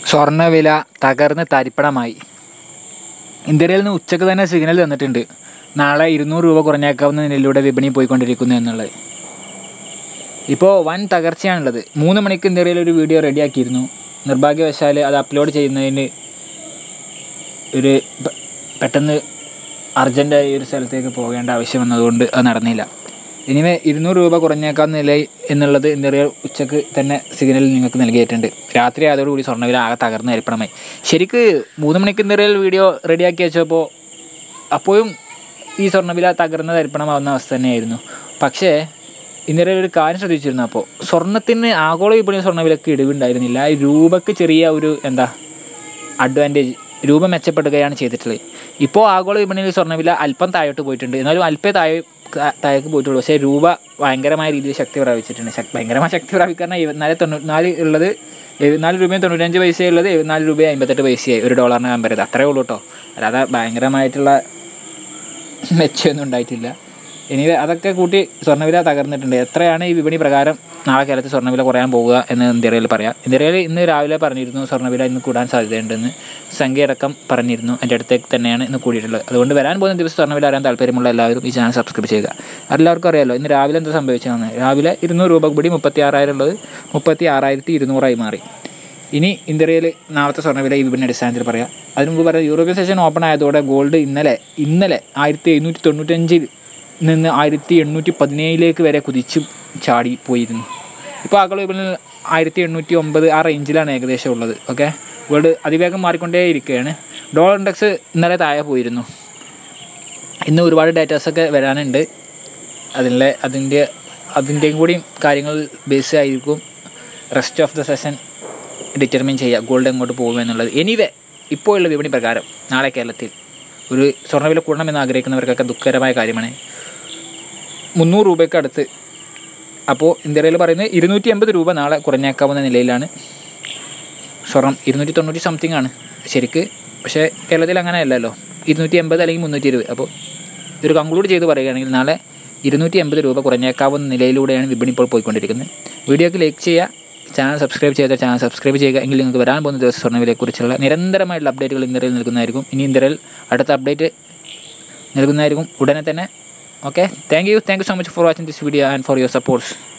സ്വർണ്ണവില തകർന്ന് തരിപ്പണമായി ഇന്ത്യയിൽ നിന്ന് ഉച്ചക്ക് തന്നെ സിഗ്നൽ തന്നിട്ടുണ്ട് നാളെ ഇരുന്നൂറ് രൂപ കുറഞ്ഞേക്കാവുന്ന നിലയിലൂടെ വിപണി പോയിക്കൊണ്ടിരിക്കുന്നു എന്നുള്ളത് ഇപ്പോൾ വൻ തകർച്ചയാണുള്ളത് മൂന്ന് മണിക്ക് ഇന്ത്യയിൽ ഒരു വീഡിയോ റെഡിയാക്കിയിരുന്നു നിർഭാഗ്യവശാൽ അത് അപ്ലോഡ് ചെയ്യുന്നതിന് ഒരു പെ- പെട്ടെന്ന് അർജൻറ്റായി ഒരു സ്ഥലത്തേക്ക് പോകേണ്ട ആവശ്യം വന്നതുകൊണ്ട് അത് നടന്നില്ല ഇനിമേ ഇരുന്നൂറ് രൂപ കുറഞ്ഞേക്കാവുന്ന നില എന്നുള്ളത് ഇന്ത്യയിൽ ഉച്ചക്ക് തന്നെ സിഗ്നൽ നിങ്ങൾക്ക് നൽകിയിട്ടുണ്ട് രാത്രി അതോടുകൂടി സ്വർണ്ണവില ആകെ തകർന്ന് ഏർപ്പെടമായി ശരിക്ക് മൂന്ന് മണിക്ക് ഇന്ത്യയിൽ വീഡിയോ റെഡിയാക്കി വെച്ചപ്പോൾ അപ്പോഴും ഈ സ്വർണ്ണവില തകർന്ന് തരിപ്പണമാവുന്ന അവസ്ഥ തന്നെയായിരുന്നു പക്ഷേ ഇന്നലെ ഒരു കാര്യം ശ്രദ്ധിച്ചിരുന്നു അപ്പോൾ സ്വർണ്ണത്തിന് ആഗോള വിപണി സ്വർണ്ണവിലക്ക് ഇടിവുണ്ടായിരുന്നില്ല ഈ രൂപക്ക് ചെറിയ ഒരു എന്താ അഡ്വാൻറ്റേജ് രൂപ മെച്ചപ്പെടുകയാണ് ചെയ്തിട്ടുള്ളത് ഇപ്പോൾ ആഗോള വിപണിയിൽ സ്വർണ്ണവില അല്പം താഴോട്ട് പോയിട്ടുണ്ട് എന്നാലും അല്പേ താഴെ താഴേക്ക് പോയിട്ടുള്ളൂ പക്ഷേ രൂപ ഭയങ്കരമായ രീതിയിൽ ശക്തി പ്രാപിച്ചിട്ടുണ്ട് ശക് ഭയങ്കരമായ ശക്തി പ്രാപിക്കാൻ എഴുപത്തിനാല് തൊണ്ണൂറ്റിനാല് ഉള്ളത് എഴുപത്തിനാല് രൂപയും തൊണ്ണൂറ്റഞ്ച് പൈസയുള്ളത് എഴുപത്തിനാല് രൂപ അമ്പത്തെട്ട് പൈസയായി ഒരു ഡോളറിന് കമ്പയർ ചെയ്ത് അത്രേ ഉള്ളൂ കേട്ടോ അല്ലാതെ ഭയങ്കരമായിട്ടുള്ള മെച്ചമൊന്നും ഉണ്ടായിട്ടില്ല ഇനി അതൊക്കെ കൂട്ടി സ്വർണ്ണവില തകർന്നിട്ടുണ്ട് എത്രയാണ് ഈ വിപണി പ്രകാരം നാളെ കേരളത്തിൽ സ്വർണ്ണവില കുറയാൻ പോകുക എന്ന് ഇന്ത്യയിൽ പറയാം ഇന്ത്യയിൽ ഇന്ന് രാവിലെ പറഞ്ഞിരുന്നു സ്വർണ്ണവില ഇന്ന് കൂടാൻ സാധ്യതയുണ്ടെന്ന് സംഖ്യ അടക്കം പറഞ്ഞിരുന്നു എൻ്റെ അടുത്തേക്ക് തന്നെയാണ് ഇന്ന് കൂടിയിട്ടുള്ളത് അതുകൊണ്ട് വരാൻ പോകുന്ന ദിവസം സ്വർണ്ണവില അറിയാൻ താല്പര്യമുള്ള എല്ലാവരും ഈ ചാനൽ സബ്സ്ക്രൈബ് ചെയ്യുക എല്ലാവർക്കും അറിയാമല്ലോ ഇന്ന് രാവിലെ എന്താ സംഭവിച്ചതെന്ന് രാവിലെ ഇരുന്നൂറ് രൂപ കൂടി മുപ്പത്തി ആറായിരം ഉള്ളത് മുപ്പത്തി ആറായിരത്തി ഇരുന്നൂറായി മാറി ഇനി ഇന്ത്യയിൽ നാളത്തെ സ്വർണ്ണവില ഈ വിപണി അടിസ്ഥാനത്തിൽ പറയാം അതിന് മുമ്പ് പറയാം യൂറോപ്യൻ സെഷൻ ഓപ്പൺ ആയതോടെ ഗോൾഡ് ഇന്നലെ ഇന്നലെ ആയിരത്തി എഴുന്നൂറ്റി തൊണ്ണൂറ്റഞ്ചിൽ നിന്ന് ആയിരത്തി എണ്ണൂറ്റി പതിനേഴിലേക്ക് വരെ കുതിച്ച് ചാടി പോയിരുന്നു ഇപ്പോൾ ആഗോള വിപണിയിൽ ആയിരത്തി എണ്ണൂറ്റി ഒമ്പത് ആ റേഞ്ചിലാണ് ഏകദേശം ഉള്ളത് ഓക്കെ വേൾഡ് അതിവേഗം മാറിക്കൊണ്ടേ ഇരിക്കുകയാണ് ഡോളർ ഇൻഡെക്സ് ഇന്നലെ താഴെ പോയിരുന്നു ഇന്ന് ഒരുപാട് ഡേറ്റാസൊക്കെ വരാനുണ്ട് അതിലെ അതിൻ്റെ അതിൻ്റെയും കൂടി കാര്യങ്ങൾ ബേസ് ആയിരിക്കും rest of the session determine ചെയ്യുക ഗോൾഡ് എങ്ങോട്ട് പോകും എന്നുള്ളത് എനിവേ ഇപ്പോൾ ഉള്ള വിപണി പ്രകാരം നാളെ കേരളത്തിൽ ഒരു സ്വർണ്ണവില കൂടണമെന്ന് ആഗ്രഹിക്കുന്നവർക്കൊക്കെ ദുഃഖകരമായ കാര്യമാണ് മുന്നൂറ് രൂപയ്ക്ക് അടുത്ത് അപ്പോൾ ഇന്ത്യയിൽ പറയുന്നത് ഇരുന്നൂറ്റി എൺപത് രൂപ നാളെ കുറഞ്ഞേക്കാവുന്ന നിലയിലാണ് സ്വർണം ഇരുന്നൂറ്റി തൊണ്ണൂറ്റി സംതിങ് ആണ് ശരിക്ക് പക്ഷേ കേരളത്തിൽ അങ്ങനെ അല്ലല്ലോ ഇരുന്നൂറ്റി എൺപത് അല്ലെങ്കിൽ മുന്നൂറ്റി ഇരുപത് അപ്പോൾ ഇതൊരു കൺക്ലൂഡ് ചെയ്ത് പറയുകയാണെങ്കിൽ നാളെ ഇരുന്നൂറ്റി എൺപത് രൂപ കുറഞ്ഞേക്കാവുന്ന നിലയിലൂടെയാണ് വിപണി ഇപ്പോൾ പോയിക്കൊണ്ടിരിക്കുന്നത് വീഡിയോക്ക് ലൈക്ക് ചെയ്യുക ചാനൽ സബ്സ്ക്രൈബ് ചെയ്ത ചാനൽ സബ്സ്ക്രൈബ് ചെയ്യുക എങ്കിൽ നിങ്ങൾക്ക് വരാൻ പോകുന്ന ദിവസം സ്വർണ്ണവിലയെക്കുറിച്ചുള്ള നിരന്തരമായിട്ടുള്ള അപ്ഡേറ്റുകൾ ഇന്ത്യയിൽ നൽകുന്നതായിരിക്കും ഇനി ഇന്ത്യയിൽ അടുത്ത അപ്ഡേറ്റ് നൽകുന്നതായിരിക്കും ഉടനെ തന്നെ okay thank you thank you so much for watching this video and for your supports